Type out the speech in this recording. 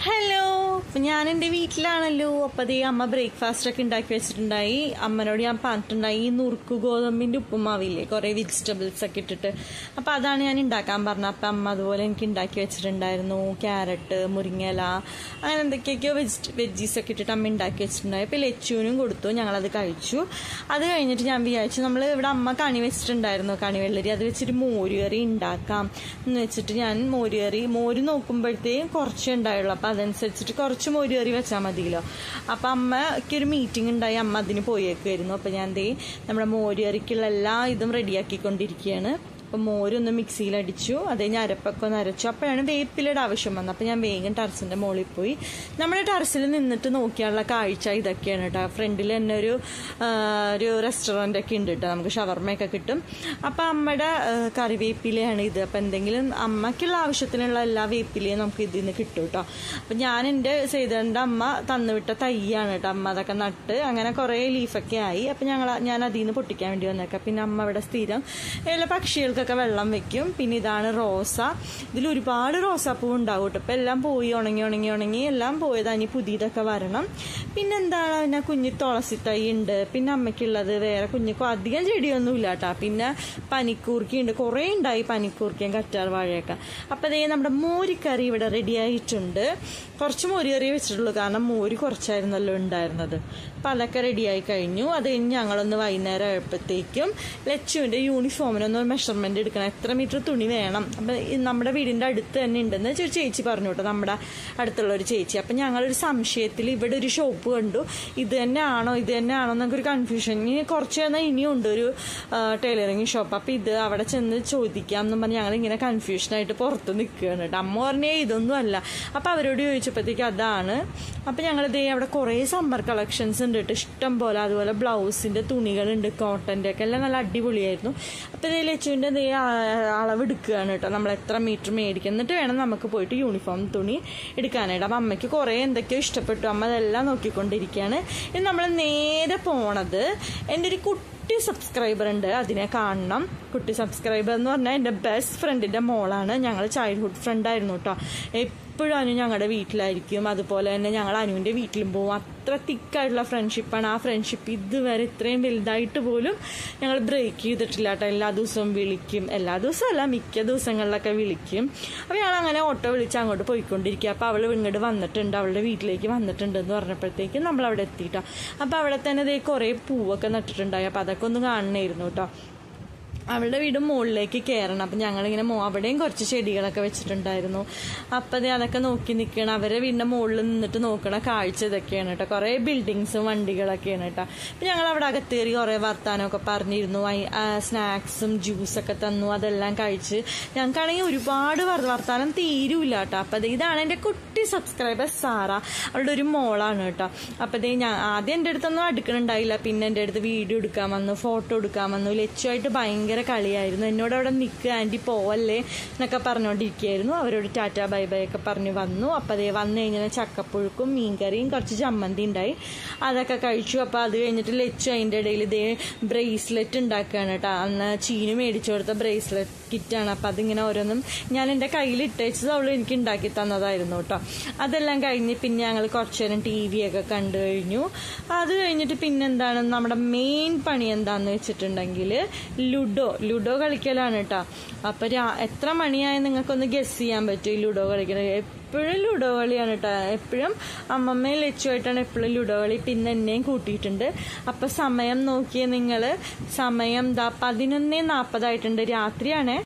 hello അപ്പൊ ഞാൻ എൻ്റെ വീട്ടിലാണല്ലോ അപ്പോൾ അതേ അമ്മ ബ്രേക്ക്ഫാസ്റ്റ് ഒക്കെ ഉണ്ടാക്കി വെച്ചിട്ടുണ്ടായി അമ്മനോട് ഞാൻ പറഞ്ഞിട്ടുണ്ടായി ഈ നുറുക്ക് ഗോതമ്പിൻ്റെ ഉപ്പുമാവില്ലേ കുറേ വെജിറ്റബിൾസ് ഒക്കെ ഇട്ടിട്ട് അപ്പോൾ അതാണ് ഞാൻ ഉണ്ടാക്കാൻ പറഞ്ഞത് അപ്പം അമ്മ അതുപോലെ എനിക്ക് ഉണ്ടാക്കി വെച്ചിട്ടുണ്ടായിരുന്നു ക്യാരറ്റ് മുരിങ്ങല അങ്ങനെ എന്തൊക്കെയൊക്കെയോ വെജി വെജീസ് ഒക്കെ ഇട്ടിട്ട് അമ്മ ഉണ്ടാക്കി വെച്ചിട്ടുണ്ടായി അപ്പോൾ ലച്ചുവിനും കൊടുത്തു ഞങ്ങളത് കഴിച്ചു അത് കഴിഞ്ഞിട്ട് ഞാൻ വിചാരിച്ചു നമ്മൾ ഇവിടെ അമ്മ കണി വെച്ചിട്ടുണ്ടായിരുന്നു കണി വെള്ളരി അത് വെച്ചിട്ട് മോരുകറി ഉണ്ടാക്കാം എന്ന് വെച്ചിട്ട് ഞാൻ മോരുകറി മോര് നോക്കുമ്പോഴത്തേക്കും കുറച്ചേ ഉണ്ടായുള്ളൂ അപ്പം അതനുസരിച്ചിട്ട് കുറച്ച് മോര് കറി വെച്ചാൽ മതിയല്ലോ അപ്പം അമ്മയ്ക്ക് ഒരു മീറ്റിംഗ് ഉണ്ടായി അമ്മ അതിന് പോയേക്കുമായിരുന്നു അപ്പം ഞാൻ ദേ നമ്മുടെ മോര് കറിക്കുള്ള എല്ലാ ഇതും റെഡിയാക്കിക്കൊണ്ടിരിക്കുകയാണ് അപ്പം മോരൊന്ന് മിക്സിയിലടിച്ചു അത് കഴിഞ്ഞ് അരപ്പൊക്കെ ഒന്ന് അരച്ചു അപ്പോഴാണ് വേപ്പിലയുടെ ആവശ്യം വന്നത് അപ്പം ഞാൻ വേഗം ടെറസിൻ്റെ മുകളിൽ പോയി നമ്മുടെ ടെറസിൽ നിന്നിട്ട് നോക്കിയാലുള്ള കാഴ്ച ഇതൊക്കെയാണ് കേട്ടോ ഫ്രണ്ടിൽ തന്നെ ഒരു ആ, ഒരു റെസ്റ്റോറൻ്റ് ഒക്കെ ഉണ്ട് കേട്ടോ നമുക്ക് ഷവർമയൊക്കെ കിട്ടും അപ്പം അമ്മയുടെ ആ, കറിവേപ്പിലയാണ് ഇത് അപ്പം എന്തെങ്കിലും അമ്മയ്ക്കുള്ള ആവശ്യത്തിനുള്ള എല്ലാ വേപ്പിലയും നമുക്ക് ഇതിൽ നിന്ന് കിട്ടും കേട്ടോ അപ്പം ഞാൻ എൻ്റെ ചെയ്തേണ്ട അമ്മ തന്നുവിട്ട തയ്യാണ് കേട്ടോ അമ്മ അതൊക്കെ നട്ട് അങ്ങനെ കുറേ ലീഫൊക്കെ ആയി അപ്പം ഞങ്ങൾ ഞാൻ അതിൽ നിന്ന് പൊട്ടിക്കാൻ വേണ്ടി വന്നേക്കാം പിന്നെ അമ്മ ഇവിടെ സ്ഥിരം എല്ലാ പക്ഷികൾക്കൊക്കെ വെള്ളം വെക്കും പിന്നെ ഇതാണ് റോസ ഇതിൽ ഒരുപാട് റോസാപ്പൂ ഉണ്ടാവും കേട്ടോ ഇപ്പം എല്ലാം പോയി ഉണങ്ങി ഉണങ്ങി ഉണങ്ങി എല്ലാം പോയതാ ഇനി പുതിയതൊക്കെ വരണം പിന്നെ എന്താണ് പിന്നെ കുഞ്ഞി തുളസി തൈ ഉണ്ട് പിന്നെ അമ്മയ്ക്കുള്ളത് വേറെ കുഞ്ഞിക്കോ അധികം ചെടിയൊന്നും ഇല്ല കേട്ടോ പിന്നെ പനിക്കൂർക്കി ഉണ്ട് കുറേ ഉണ്ടായി പനിക്കൂർക്കയും കറ്റാർ വാഴയൊക്കെ അപ്പം അതേ നമ്മുടെ മോരിക്കറി ഇവിടെ റെഡി ആയിട്ടുണ്ട് കുറച്ച് മോര് കറി വെച്ചിട്ടുള്ളൂ കാരണം മോര് കുറച്ചായിരുന്നല്ലോ ഉണ്ടായിരുന്നത് അപ്പം അതൊക്കെ റെഡിയായി കഴിഞ്ഞു അത് കഴിഞ്ഞ് ഞങ്ങളൊന്ന് വൈകുന്നേരം ആയപ്പോഴത്തേക്കും ലച്ചുവിൻ്റെ യൂണിഫോമിനൊന്ന് മെഷർമെൻ്റ് എടുക്കണം എത്ര മീറ്റർ തുണി വേണം അപ്പം ഈ നമ്മുടെ വീടിൻ്റെ അടുത്ത് തന്നെ ഉണ്ടെന്ന് ഒരു ചേച്ചി പറഞ്ഞു കേട്ടോ നമ്മുടെ അടുത്തുള്ള ഒരു ചേച്ചി അപ്പം ഞങ്ങളൊരു സംശയത്തിൽ ഇവിടെ ഒരു ഷോപ്പ് കണ്ടു ഇത് തന്നെ ആണോ ഇത് തന്നെ ആണോ എന്നൊക്കെ ഒരു കൺഫ്യൂഷൻ ഇനി കുറച്ച് കഴിഞ്ഞാൽ ഇനിയും ഉണ്ട് ഒരു ടൈലറിങ് ഷോപ്പ് അപ്പം ഇത് അവിടെ ചെന്ന് ചോദിക്കാം എന്ന് പറഞ്ഞ് ഞങ്ങളിങ്ങനെ കൺഫ്യൂഷനായിട്ട് പുറത്ത് നിൽക്കുകയാണ് കേട്ടോ അമ്മ പറഞ്ഞേ ഇതൊന്നും അല്ല അപ്പം അവരോട് ചോദിച്ചപ്പോഴത്തേക്ക് അതാണ് അപ്പം ഞങ്ങൾ ദേ അവിടെ കുറേ സമ്മർ കളക്ഷൻസ് ഉണ്ട് കേട്ടോ ഇഷ്ടം പോലെ അതുപോലെ ബ്ലൗസിൻ്റെ തുണികളുണ്ട് കോട്ടൻ്റെ ഒക്കെ എല്ലാം നല്ല അടിപൊളിയായിരുന്നു അപ്പം ഇതേ ലച്ചുവിൻ്റെ ദേ അളവ് എടുക്കുകയാണ് കേട്ടോ നമ്മൾ എത്ര മീറ്റർ മേടിക്കും എന്നിട്ട് വേണം നമുക്ക് പോയിട്ട് യൂണിഫോം തുണി എടുക്കാനായിട്ട് അപ്പം അമ്മയ്ക്ക് കുറേ എന്തൊക്കെയോ ഇഷ്ടപ്പെട്ടു അമ്മ അതെല്ലാം നോക്കിക്കൊണ്ടിരിക്കുകയാണ് ഇനി നമ്മൾ നേരെ പോണത് എൻ്റെ ഒരു കുട്ടി സബ്സ്ക്രൈബർ ഉണ്ട് അതിനെ കാണണം കുട്ടി സബ്സ്ക്രൈബർ എന്ന് പറഞ്ഞാൽ എൻ്റെ ബെസ്റ്റ് ഫ്രണ്ടിൻ്റെ മോളാണ് ഞങ്ങൾ ചൈൽഡ്ഹുഡ് ഫ്രണ്ടായിരുന്നു കേട്ടോ എപ്പോഴും അനു ഞങ്ങളുടെ വീട്ടിലായിരിക്കും അതുപോലെ തന്നെ ഞങ്ങൾ അനുവിൻ്റെ വീട്ടിലും പോകും അത്ര തിക്കായിട്ടുള്ള ഫ്രണ്ട്ഷിപ്പാണ് ആ ഫ്രണ്ട്ഷിപ്പ് ഇതുവരെ ഇത്രയും വലുതായിട്ട് പോലും ഞങ്ങൾ ബ്രേക്ക് ചെയ്തിട്ടില്ല കേട്ടോ എല്ലാ ദിവസവും വിളിക്കും എല്ലാ ദിവസവും അല്ല മിക്ക ദിവസങ്ങളിലൊക്കെ വിളിക്കും അപ്പോൾ ഞങ്ങൾ അങ്ങനെ ഓട്ടോ വിളിച്ച് അങ്ങോട്ട് പോയിക്കൊണ്ടിരിക്കുക അപ്പോൾ അവൾ ഇങ്ങോട്ട് വന്നിട്ടുണ്ട് അവളുടെ വീട്ടിലേക്ക് വന്നിട്ടുണ്ട് എന്ന് പറഞ്ഞപ്പോഴത്തേക്കും നമ്മൾ അവിടെ എത്തിയിട്ടോ അപ്പോൾ അവിടെ തന്നെ ദേ കുറേ പൂവൊക്കെ നട്ടിട്ടുണ്ടായി അപ്പോൾ അതൊക്കെ ഒന്ന് കാണണമായിരുന്നു കേട്ടോ അവളുടെ വീട് മുകളിലേക്ക് കയറണം അപ്പം ഞങ്ങളിങ്ങനെ മോ അവിടെയും കുറച്ച് ചെടികളൊക്കെ വെച്ചിട്ടുണ്ടായിരുന്നു അപ്പം അത് അതൊക്കെ നോക്കി നിൽക്കണം അവരെ വീടിൻ്റെ മുകളിൽ നിന്നിട്ട് നോക്കണ കാഴ്ച ഇതൊക്കെയാണ് കേട്ടോ കുറേ ബിൽഡിങ്സും വണ്ടികളൊക്കെയാണ് കേട്ടോ അപ്പം ഞങ്ങൾ അവിടെ അകത്ത് കയറി കുറേ വർത്താനമൊക്കെ പറഞ്ഞിരുന്നു സ്നാക്സും ജ്യൂസൊക്കെ തന്നു അതെല്ലാം കഴിച്ച് ഞങ്ങൾക്കാണെങ്കിൽ ഒരുപാട് വർ- വർത്താനം തീരൂല കേട്ടോ അപ്പം അത് ഇതാണ് എൻ്റെ കുട്ടി സബ്സ്ക്രൈബർ സാറ അവളുടെ ഒരു മോളാണ് കേട്ടോ അപ്പം അതേ ഞാൻ ആദ്യം എൻ്റെ അടുത്തൊന്നും അടുക്കണുണ്ടായില്ല പിന്നെ എൻ്റെ അടുത്ത് വീഡിയോ എടുക്കാൻ വന്നു ഫോട്ടോ എടുക്കാൻ വന്നു ലച്ചുമായിട്ട് ഭയങ്കര കളിയായിരുന്നു എന്നോട് അവിടെ നിൽക്കുക ആൻറ്റി പോവല്ലേ എന്നൊക്കെ പറഞ്ഞുകൊണ്ടിരിക്കുകയായിരുന്നു അവരോട് ടാറ്റ ബൈ ബൈ ഒക്കെ പറഞ്ഞു വന്നു അപ്പം അതേ വന്നു കഴിഞ്ഞാൽ ചക്കപ്പുഴുക്കും മീൻകറിയും കുറച്ച് ചമ്മന്തി ഉണ്ടായി അതൊക്കെ കഴിച്ചു അപ്പോൾ അത് കഴിഞ്ഞിട്ട് ലച്ചു അതിൻ്റെ ഇടയിൽ ഇതേ ബ്രേസ്ലെറ്റ് ഉണ്ടാക്കുകയാണ് കേട്ടോ അന്ന് ചീന് മേടിച്ചു കൊടുത്ത ബ്രേസ്ലെറ്റ് കിറ്റാണ് അപ്പം അതിങ്ങനെ ഓരോന്നും ഞാൻ എൻ്റെ കയ്യിൽ ഇട്ടേച്ചത് അവൾ എനിക്ക് ഉണ്ടാക്കി തന്നതായിരുന്നു കേട്ടോ അതെല്ലാം കഴിഞ്ഞ് പിന്നെ ഞങ്ങൾ കുറച്ച് നേരം ടി വി ഒക്കെ കണ്ടു കഴിഞ്ഞു അത് കഴിഞ്ഞിട്ട് പിന്നെ എന്താണ് നമ്മുടെ മെയിൻ പണി എന്താന്ന് വെച്ചിട്ടുണ്ടെങ്കിൽ ലുഡോ ലുഡോ കളിക്കലാണ് കേട്ടോ അപ്പം രാ- എത്ര മണിയായി നിങ്ങൾക്കൊന്ന് ഗസ് ചെയ്യാൻ പറ്റും ഈ ലുഡോ കളിക്കുന്നത് എപ്പോഴും ലുഡോ കളിയാണ് കേട്ടോ എപ്പോഴും അമ്മമ്മയും ലച്ചുമായിട്ടാണ് എപ്പോഴും ലുഡോ കളി പിന്നെ എന്നെയും കൂട്ടിയിട്ടുണ്ട് അപ്പം സമയം നോക്കിയേ നിങ്ങൾ സമയം ദാ പതിനൊന്നേ നാൽപ്പതായിട്ടുണ്ട് രാത്രിയാണേ